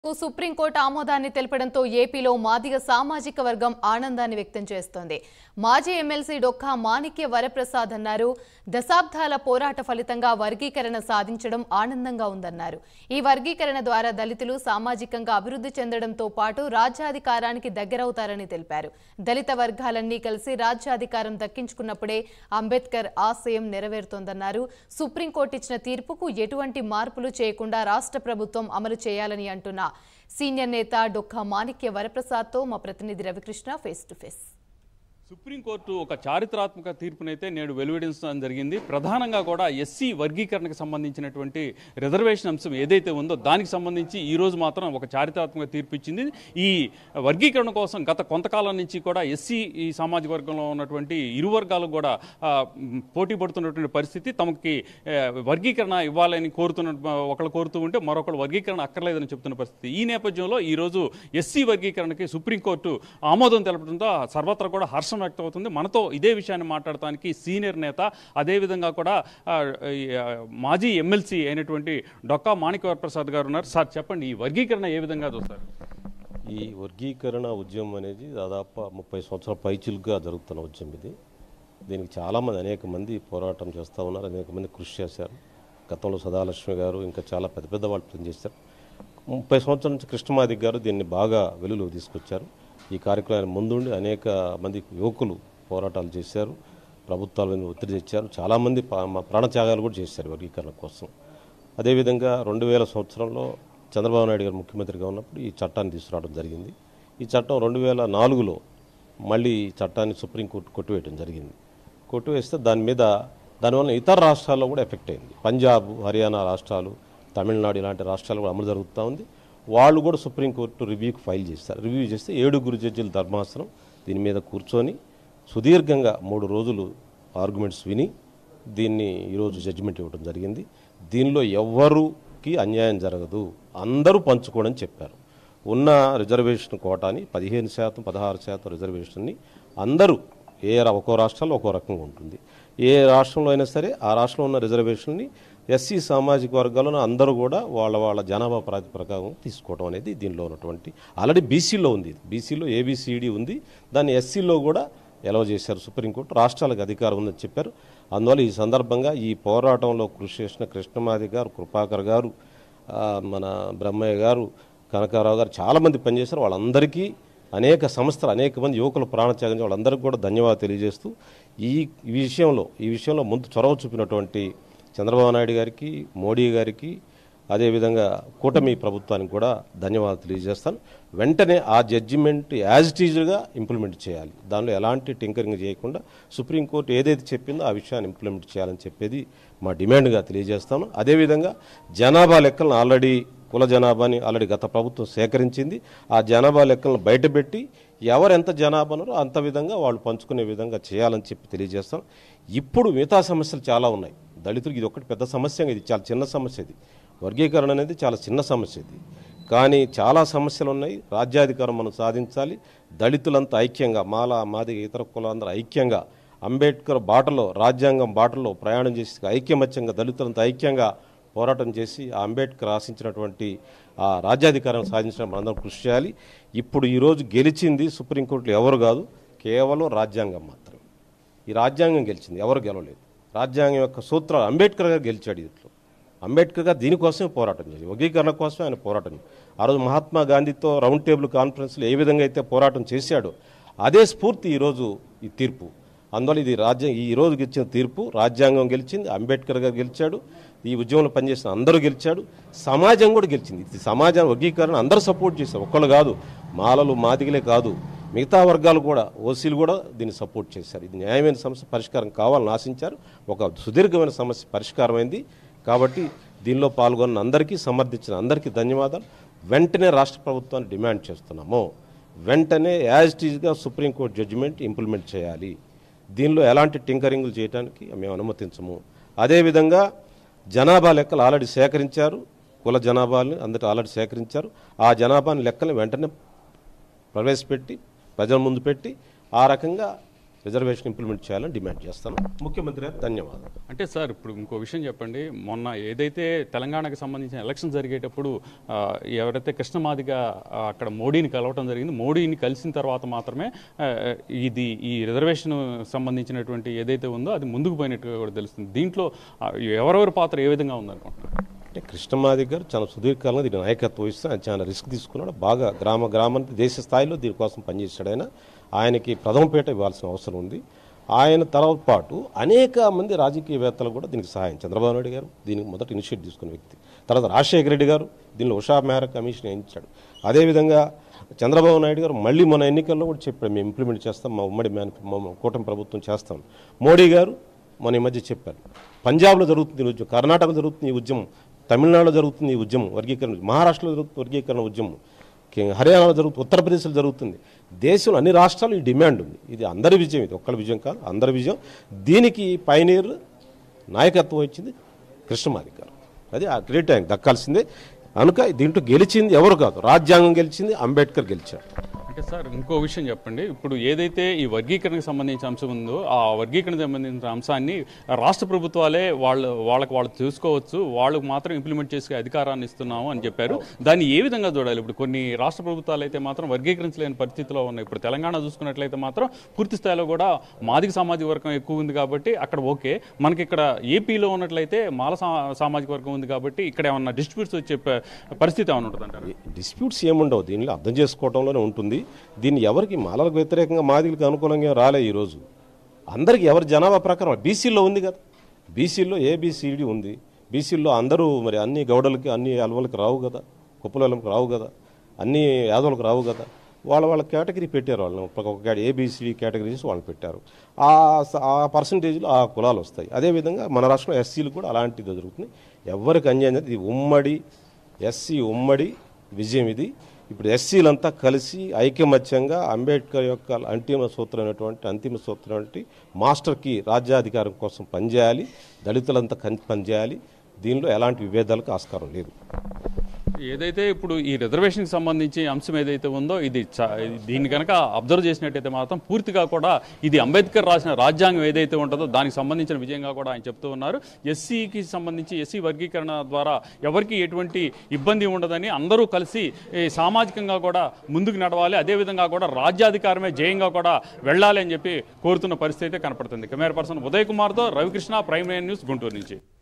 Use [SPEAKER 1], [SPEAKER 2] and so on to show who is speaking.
[SPEAKER 1] Supreme court ఆమోదాన్ని తెలపడంతో ఏపీలో మాదిగ సామాజిక వర్గం ఆనందాన్ని వ్యక్తం చేస్తోంది మాజీ ఎమ్మెల్సీ డొక్కా మాణిక్య వరప్రసాద్ అన్నారు దశాబ్దాల పోరాట ఫలితంగా వర్గీకరణ సాధించడం ఆనందంగా ఉందన్నారు ఈ వర్గీకరణ ద్వారా దళితులు సామాజికంగా అభివృద్ధి చెందడంతో పాటు రాజ్యాధికారానికి దగ్గరవుతారని తెలిపారు దళిత వర్గాలన్నీ కలిసి రాజ్యాధికారం దక్కించుకున్నప్పుడే అంబేద్కర్ ఆశయం నెరవేరుతోందన్నారు సుప్రీంకోర్టు ఇచ్చిన తీర్పుకు ఎటువంటి మార్పులు చేయకుండా రాష్ట్ర ప్రభుత్వం అమలు చేయాలని అంటున్న సీనియర్ నేత డొక్కా మాణిక్య వరప్రసాద్తో మా ప్రతినిధి Ravikrishna face to face
[SPEAKER 2] supreme court ఒక చారిత్రాత్మక తీర్పునైతే నేడు వెలువడించడం జరిగింది ప్రధానంగా కూడా ఎస్సీ వర్గీకరణకు సంబంధించినటువంటి రిజర్వేషన్ అంశం ఏదైతే ఉందో దానికి సంబంధించి ఈ రోజు మాత్రం ఒక చారిత్రాత్మక తీర్పు ఇచ్చింది ఈ వర్గీకరణ కోసం గత కొంతకాలం నుంచి కూడా ఎస్సీ ఈ సామాజిక వర్గంలో ఉన్నటువంటి ఇరు వర్గాలు కూడా ఆ, మ్, పోటీ పడుతున్నటువంటి పరిస్థితి తమకి ఆ, వర్గీకరణ ఇవ్వాలని కోరుతున్న ఒకళ్ళు కోరుతూ ఉంటే మరొకరు వర్గీకరణ అక్కర్లేదని చెప్తున్న పరిస్థితి ఈ నేపథ్యంలో ఈ రోజు ఎస్సీ వర్గీకరణకి సుప్రీంకోర్టు ఆమోదం తెలపడంతో సర్వత్రా కూడా హర్షం వ్యక్తం అవుతుంది మనతో ఇదే విషయాన్ని మాట్లాడటానికి సీనియర్ నేత అదేవిధంగా కూడా ఆ, ఈ, ఆ, మాజీ ఎమ్మెల్సీ అయినటువంటి డొక్కా మాణిక్యవర ప్రసాద్ గారు ఉన్నారు సార్ చెప్పండి ఈ వర్గీకరణ ఏ విధంగా చూస్తారు
[SPEAKER 3] ఈ వర్గీకరణ ఉద్యమం అనేది దాదాపు ముప్పై సంవత్సరాల పైచిలుగా జరుగుతున్న ఉద్యమం ఇది దీనికి చాలామంది అనేక మంది పోరాటం చేస్తూ ఉన్నారు అనేక మంది కృషి చేశారు గతంలో సదాలక్ష్మి గారు ఇంకా చాలా పెద్ద పెద్ద వాళ్ళు పనిచేశారు ముప్పై సంవత్సరాల నుంచి కృష్ణమాది గారు దీన్ని బాగా వెలుగులోకి తీసుకొచ్చారు ఈ కార్యక్రమాన్ని ముందుండి అనేక మంది యువకులు పోరాటాలు చేశారు ప్రభుత్వాల మీద ఒత్తిడి తెచ్చారు చాలామంది పా- ప్రాణత్యాగాలు కూడా చేశారు వర్గీకరణ కోసం అదేవిధంగా రెండు వేల సంవత్సరంలో చంద్రబాబు నాయుడు గారు ముఖ్యమంత్రిగా ఉన్నప్పుడు ఈ చట్టాన్ని తీసుకురావడం జరిగింది ఈ చట్టం రెండు వేల నాలుగులో మళ్ళీ ఈ చట్టాన్ని సుప్రీంకోర్టు కొట్టివేయడం జరిగింది కొట్టివేస్తే దాని మీద దానివల్ల ఇతర రాష్ట్రాల్లో కూడా ఎఫెక్ట్ అయింది పంజాబ్ హర్యానా రాష్ట్రాలు తమిళనాడు ఇలాంటి రాష్ట్రాలు కూడా అమలు జరుగుతూ ఉంది వాళ్ళు కూడా సుప్రీంకోర్టు రివ్యూకి ఫైల్ చేస్తారు రివ్యూ చేస్తే ఏడుగురు జడ్జిల ధర్మాసనం దీని మీద కూర్చొని సుదీర్ఘంగా మూడు రోజులు ఆర్గ్యుమెంట్స్ విని దీన్ని ఈరోజు జడ్జిమెంట్ ఇవ్వడం జరిగింది దీనిలో ఎవ్వరుకి అన్యాయం జరగదు అందరూ పంచుకోవడం చెప్పారు ఉన్న రిజర్వేషన్ కోటాని పదిహేను శాతం పదహారు శాతం రిజర్వేషన్ని అందరూ ఏ రా- ఒక్కో రాష్ట్రంలో ఒక్కో రకంగా ఉంటుంది ఏ రాష్ట్రంలో అయినా సరే ఆ రాష్ట్రంలో ఉన్న రిజర్వేషన్ని ఎస్సీ సామాజిక వర్గాలను అందరూ కూడా వాళ్ళ వాళ్ళ జనాభా ప్రాతిపదికగా తీసుకోవడం అనేది దీనిలో ఉన్నటువంటి ఆల్రెడీ బీసీలో ఉంది బీసీలో ఏబిసిడి ఉంది దాన్ని ఎస్సీలో కూడా ఎలవ చేశారు సుప్రీంకోర్టు రాష్ట్రాలకు అధికారం ఉందని చెప్పారు అందువల్ల ఈ సందర్భంగా ఈ పోరాటంలో కృషి చేసిన కృష్ణమాది గారు కృపాకర్ గారు ఆ, మన బ్రహ్మయ్య గారు కనకారావు గారు చాలామంది పనిచేశారు వాళ్ళందరికీ అనేక సంస్థలు అనేక మంది యువకులు ప్రాణత్యాగం చేసిన వాళ్ళందరికీ కూడా ధన్యవాదాలు తెలియజేస్తూ ఈ ఈ విషయంలో ఈ విషయంలో ముందు చొరవ చూపినటువంటి చంద్రబాబు నాయుడు గారికి మోడీ గారికి అదేవిధంగా కూటమి ప్రభుత్వానికి కూడా ధన్యవాదాలు తెలియజేస్తాను వెంటనే ఆ జడ్జిమెంట్ యాజ్ టీజుగా ఇంప్లిమెంట్ చేయాలి దానిలో ఎలాంటి టింకరింగ్ చేయకుండా సుప్రీంకోర్టు ఏదైతే చెప్పిందో ఆ విషయాన్ని ఇంప్లిమెంట్ చేయాలని చెప్పేది మా డిమాండ్గా తెలియజేస్తాను అదేవిధంగా జనాభా లెక్కలను ఆల్రెడీ కుల జనాభాని ఆల్రెడీ గత ప్రభుత్వం సేకరించింది ఆ జనాభా లెక్కలను బయటపెట్టి ఎవరు ఎంత జనాభా ఉన్నారో అంత విధంగా వాళ్ళు పంచుకునే విధంగా చేయాలని చెప్పి తెలియజేస్తాం ఇప్పుడు మిగతా సమస్యలు చాలా ఉన్నాయి దళితులకు ఇది ఒకటి పెద్ద సమస్య ఇది చాలా చిన్న సమస్య ఇది వర్గీకరణ అనేది చాలా చిన్న సమస్య ఇది కానీ చాలా సమస్యలు ఉన్నాయి రాజ్యాధికారం మనం సాధించాలి దళితులంతా ఐక్యంగా మాల మాదిగ ఇతర కులాలందరూ ఐక్యంగా అంబేద్కర్ బాటలో రాజ్యాంగం బాటలో ప్రయాణం చేసి ఐక్యమత్యంగా దళితులంతా ఐక్యంగా పోరాటం చేసి ఆ అంబేద్కర్ ఆశించినటువంటి ఆ రాజ్యాధికారం సాధించడానికి మనందరం కృషి చేయాలి ఇప్పుడు ఈరోజు గెలిచింది సుప్రీంకోర్టులో ఎవరు కాదు కేవలం రాజ్యాంగం మాత్రమే ఈ రాజ్యాంగం గెలిచింది ఎవరు గెలవలేదు రాజ్యాంగం యొక్క సూత్రాలు అంబేద్కర్ గారు గెలిచాడు దీంట్లో అంబేద్కర్ గారు దీనికోసమే పోరాటం చేసి వర్గీకరణ కోసమే ఆయన పోరాటం చేశాడు. ఆ రోజు మహాత్మా గాంధీతో రౌండ్ టేబుల్ కాన్ఫరెన్స్లో ఏ విధంగా అయితే పోరాటం చేశాడో అదే స్ఫూర్తి ఈరోజు ఈ తీర్పు అందువల్ల ఇది రాజ్యం ఈ రోజు గెలిచిన తీర్పు రాజ్యాంగం గెలిచింది అంబేద్కర్ గారు గెలిచాడు ఈ ఉద్యమంలో పనిచేసిన అందరూ గెలిచాడు సమాజం కూడా గెలిచింది ఇది సమాజం వర్గీకరణ అందరూ సపోర్ట్ చేశారు ఒక్కళ్ళు కాదు మాలలు మాదిగలే కాదు మిగతా వర్గాలు కూడా ఓసీలు కూడా దీన్ని సపోర్ట్ చేశారు ఇది న్యాయమైన సమస్య పరిష్కారం కావాలని ఆశించారు ఒక సుదీర్ఘమైన సమస్య పరిష్కారమైంది కాబట్టి దీనిలో పాల్గొన్న అందరికీ సమర్థించిన అందరికీ ధన్యవాదాలు వెంటనే రాష్ట్ర ప్రభుత్వాన్ని డిమాండ్ చేస్తున్నాము వెంటనే యాజ్ టీజ్గా సుప్రీంకోర్టు జడ్జిమెంట్ ఇంప్లిమెంట్ చేయాలి దీనిలో ఎలాంటి టింకరింగ్లు చేయడానికి మేము అనుమతించము అదేవిధంగా జనాభా లెక్కలు ఆల్రెడీ సేకరించారు కుల జనాభాని అందరూ ఆల్రెడీ సేకరించారు ఆ జనాభాని లెక్కలు వెంటనే ప్రవేశపెట్టి ప్రజల ముందు పెట్టి ఆ రకంగా రిజర్వేషన్ ఇంప్లిమెంట్ చేయాలని డిమాండ్ చేస్తాను ముఖ్యమంత్రి గారు ధన్యవాదాలు
[SPEAKER 2] అంటే సార్ ఇప్పుడు ఇంకో విషయం చెప్పండి మొన్న ఏదైతే తెలంగాణకు సంబంధించిన ఎలక్షన్ జరిగేటప్పుడు ఆ, ఎవరైతే కృష్ణమాదిగా ఆ, అక్కడ మోడీని కలవటం జరిగింది మోడీని కలిసిన తర్వాత మాత్రమే ఆ, ఇది ఈ రిజర్వేషన్ సంబంధించినటువంటి ఏదైతే ఉందో అది ముందుకు పోయినట్టుగా కూడా తెలుస్తుంది దీంట్లో ఆ, ఎవరెవరి పాత్ర ఏ విధంగా ఉందనుకుంటున్నారు
[SPEAKER 3] అంటే కృష్ణమాది గారు చాలా సుదీర్ఘకాలంగా దీని నాయకత్వం వహిస్తూ ఆయన చాలా రిస్క్ తీసుకున్నాడు బాగా గ్రామ గ్రామానికి దేశ స్థాయిలో దీనికోసం పనిచేశాడు ఆయన ఆయనకి ప్రథమపేట ఇవ్వాల్సిన అవసరం ఉంది ఆయన తర్వాత పాటు అనేక మంది రాజకీయవేత్తలు కూడా దీనికి సహాయం చంద్రబాబు నాయుడు గారు దీనికి మొదట ఇనిషియేట్ తీసుకున్న వ్యక్తి తర్వాత రాజశేఖర రెడ్డి గారు దీనిలో ఉషా మెహ్రా కమిషన్ వేయించాడు అదేవిధంగా చంద్రబాబు నాయుడు గారు మళ్ళీ మన ఎన్నికల్లో కూడా చెప్పాడు మేము ఇంప్లిమెంట్ చేస్తాం మా ఉమ్మడి మేని మా కూటమి ప్రభుత్వం చేస్తాం మోడీ గారు మన ఈ మధ్య చెప్పారు పంజాబ్లో జరుగుతుంది ఈ ఉద్యమం కర్ణాటకలో జరుగుతుంది ఈ ఉద్యమం తమిళనాడులో జరుగుతుంది ఈ ఉద్యమం వర్గీకరణ మహారాష్ట్రలో జరుగుతుంది వర్గీకరణ ఉద్యమం కే- హర్యానాలో జరుగుతుంది ఉత్తరప్రదేశ్లో జరుగుతుంది దేశంలో అన్ని రాష్ట్రాలు ఈ డిమాండ్ ఉంది ఇది అందరి విజయం ఇది ఒక్కళ్ళ విజయం కాదు అందరి విజయం దీనికి పైనీర్ నాయకత్వం ఇచ్చింది కృష్ణమాది గారు అది ఆ గ్రేట్ ఆయన దక్కాల్సిందే కనుక దీంట్లో గెలిచింది ఎవరు కాదు రాజ్యాంగం గెలిచింది అంబేద్కర్ గెలిచాడు
[SPEAKER 2] అంటే సార్ ఇంకో విషయం చెప్పండి ఇప్పుడు ఏదైతే ఈ వర్గీకరణకు సంబంధించిన అంశం ఉందో ఆ వర్గీకరణకు సంబంధించిన అంశాన్ని రాష్ట్ర ప్రభుత్వాలే వాళ్ళు వాళ్ళకి వాళ్ళు చూసుకోవచ్చు వాళ్ళకు మాత్రం ఇంప్లిమెంట్ చేసే అధికారాన్ని ఇస్తున్నాము అని చెప్పారు దాన్ని ఏ విధంగా చూడాలి ఇప్పుడు కొన్ని రాష్ట్ర ప్రభుత్వాలు అయితే మాత్రం వర్గీకరించలేని పరిస్థితిలో ఉన్నాయి ఇప్పుడు తెలంగాణ చూసుకున్నట్లయితే మాత్రం పూర్తి స్థాయిలో కూడా మాదిక సామాజిక వర్గం ఎక్కువ ఉంది కాబట్టి అక్కడ ఓకే మనకి ఇక్కడ ఏపీలో ఉన్నట్లయితే మాల సా- సామాజిక వర్గం ఉంది కాబట్టి ఇక్కడ ఏమన్నా డిస్ట్రిబ్యూట్స్ వచ్చే ప- పరిస్థితి ఏమైనా ఉంటుంది అంటారు
[SPEAKER 3] డిస్ప్యూట్స్ ఏముండవు దీనిలో అర్థం చేసుకోవడంలోనే ఉంటుంది దీన్ని ఎవరికి మాలలకు వ్యతిరేకంగా మాదిలకు అనుకూలంగా రాలే ఈరోజు అందరికి ఎవరి జనాభా ప్రకారం బీసీలో ఉంది కదా బీసీలో ఏబిసిడి ఉంది బీసీలో అందరూ మరి అన్ని గౌడలకి అన్ని అలవలకి రావు కదా కుప్పలకి రావు కదా అన్ని యాదవులకు రావు కదా వాళ్ళ వాళ్ళ కేటగిరీ పెట్టారు వాళ్ళని ఒక ఏబిసిడి కేటగిరీస్ వాళ్ళు పెట్టారు ఆ స- ఆ పర్సంటేజ్లో ఆ కులాలు వస్తాయి అదేవిధంగా మన రాష్ట్రంలో ఎస్సీలు కూడా అలాంటిది జరుగుతుంది ఎవరికి అన్యాయం జరిగితే ఇది ఉమ్మడి ఎస్సీ ఉమ్మడి విజయం ఇది ఇప్పుడు ఎస్సీలంతా కలిసి ఐకమత్యంగా అంబేద్కర్ యొక్క అంతిమ సూత్రమైనటువంటి అంతిమ సూత్రం మాస్టర్కి రాజ్యాధికారం కోసం పనిచేయాలి దళితులంతా కన్- పనిచేయాలి దీనిలో ఎలాంటి విభేదాలకు ఆస్కారం లేదు
[SPEAKER 2] ఏదైతే ఇప్పుడు ఈ రిజర్వేషన్కి సంబంధించి అంశం ఏదైతే ఉందో ఇది చ- దీన్ని కనుక అబ్జర్వ్ చేసినట్టయితే మాత్రం పూర్తిగా కూడా ఇది అంబేద్కర్ రాసిన రాజ్యాంగం ఏదైతే ఉంటుందో దానికి సంబంధించిన విజయంగా కూడా ఆయన చెప్తూ ఉన్నారు ఎస్సీకి సంబంధించి ఎస్సీ వర్గీకరణ ద్వారా ఎవరికి ఎటువంటి ఇబ్బంది ఉండదని అందరూ కలిసి ఈ సామాజికంగా కూడా ముందుకు నడవాలి అదేవిధంగా కూడా రాజ్యాధికారమే జయంగా కూడా వెళ్ళాలి అని చెప్పి కోరుతున్న పరిస్థితి అయితే కనపడుతుంది కెమెరా పర్సన్ ఉదయ్ కుమార్తో Ravikrishna prime nine news Guntur నుంచి